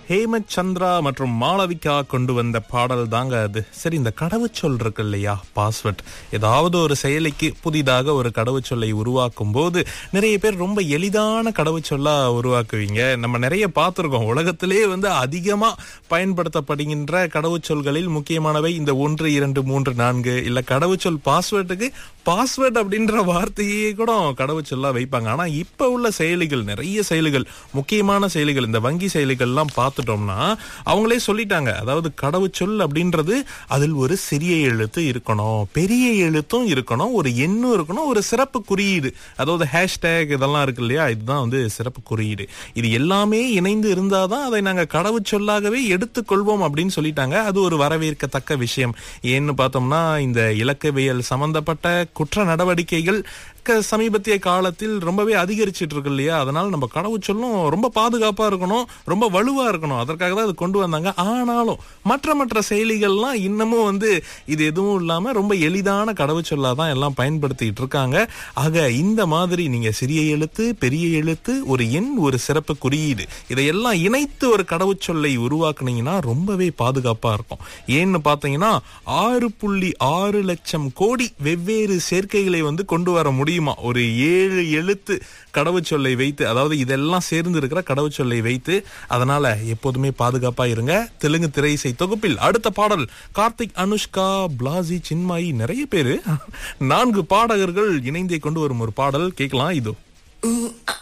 ஹேமந்த் சந்திரா மற்றும் மாளவிகா கொண்டு வந்த பாடல் தாங்க அது சரி இந்த கடவுச்சொல் இருக்கு இல்லையா பாஸ்வேர்ட் ஏதாவது ஒரு செயலிக்கு புதிதாக ஒரு கடவுச்சொல்லை உருவாக்கும் போது நிறைய பேர் ரொம்ப எளிதான கடவுச்சொல்லா உருவாக்குவீங்க நம்ம நிறைய பார்த்துருக்கோம் உலகத்திலே வந்து அதிகமா பயன்படுத்தப்படுகின்ற கடவுச்சொல்களில் முக்கியமானவை இந்த ஒன்று இரண்டு மூன்று நான்கு இல்ல கடவுச்சொல் பாஸ்வேர்டுக்கு பாஸ்வேர்ட் அப்படின்ற வார்த்தையே கூட கடவுச்சொல்லா வைப்பாங்க ஆனா இப்ப உள்ள செயலிகள் நிறைய செயலிகள் முக்கியமான செயலிகள் இந்த வங்கி செயலிகள்லாம் பார்த்துட்டோம்னா அவங்களே சொல்லிட்டாங்க அதாவது கடவுச்சொல் அப்படின்றது அதில் ஒரு சிறிய எழுத்து இருக்கணும் பெரிய எழுத்தும் இருக்கணும் ஒரு எண்ணும் இருக்கணும் ஒரு சிறப்பு குறியீடு அதாவது ஹேஷ்டேக் இதெல்லாம் இருக்கு இல்லையா இதுதான் வந்து சிறப்பு குறியீடு இது எல்லாமே இணைந்து இருந்தாதான் அதை நாங்க கடவுச்சொல்லாகவே எடுத்துக்கொள்வோம் அப்படின்னு சொல்லிட்டாங்க அது ஒரு வரவேற்கத்தக்க விஷயம் ஏன்னு பார்த்தோம்னா இந்த இலக்கவியல் சம்பந்தப்பட்ட குற்ற நடவடிக்கைகள் க- சமீபத்திய காலத்தில் ரொம்பவே அதிகரிச்சிட்டு இருக்கு இல்லையா அதனால நம்ம கடவுச்சொல்லும் ரொம்ப பாதுகாப்பா இருக்கணும் ரொம்ப வலுவா இருக்கணும் அதற்காக தான் அது கொண்டு வந்தாங்க ஆனாலும் மற்ற மற்ற செயலிகள்லாம் இன்னமும் வந்து இது எதுவும் இல்லாம ரொம்ப எளிதான கடவுச்சொல்லா தான் எல்லாம் பயன்படுத்திட்டு இருக்காங்க ஆக இந்த மாதிரி நீங்க சிறிய எழுத்து பெரிய எழுத்து ஒரு எண் ஒரு சிறப்பு குறியீடு இதையெல்லாம் இணைத்து ஒரு கடவுச்சொல்லை உருவாக்குனீங்கன்னா ரொம்பவே பாதுகாப்பா இருக்கும் ஏன்னு பாத்தீங்கன்னா ஆறு புள்ளி ஆறு லட்சம் கோடி வெவ்வேறு சேர்க்கைகளை வந்து கொண்டு வர முடியுமா ஒரு ஏழு எழுத்து கடவுச்சொல்லை வைத்து அதாவது இதெல்லாம் சேர்ந்து இருக்கிற கடவுச்சொல்லை வைத்து அதனால எப்போதுமே பாதுகாப்பா இருங்க தெலுங்கு திரை இசை தொகுப்பில் அடுத்த பாடல் கார்த்திக் அனுஷ்கா பிளாசி சின்மாயி நிறைய பேரு நான்கு பாடகர்கள் இணைந்தே கொண்டு வரும் ஒரு பாடல் கேட்கலாம் இதோ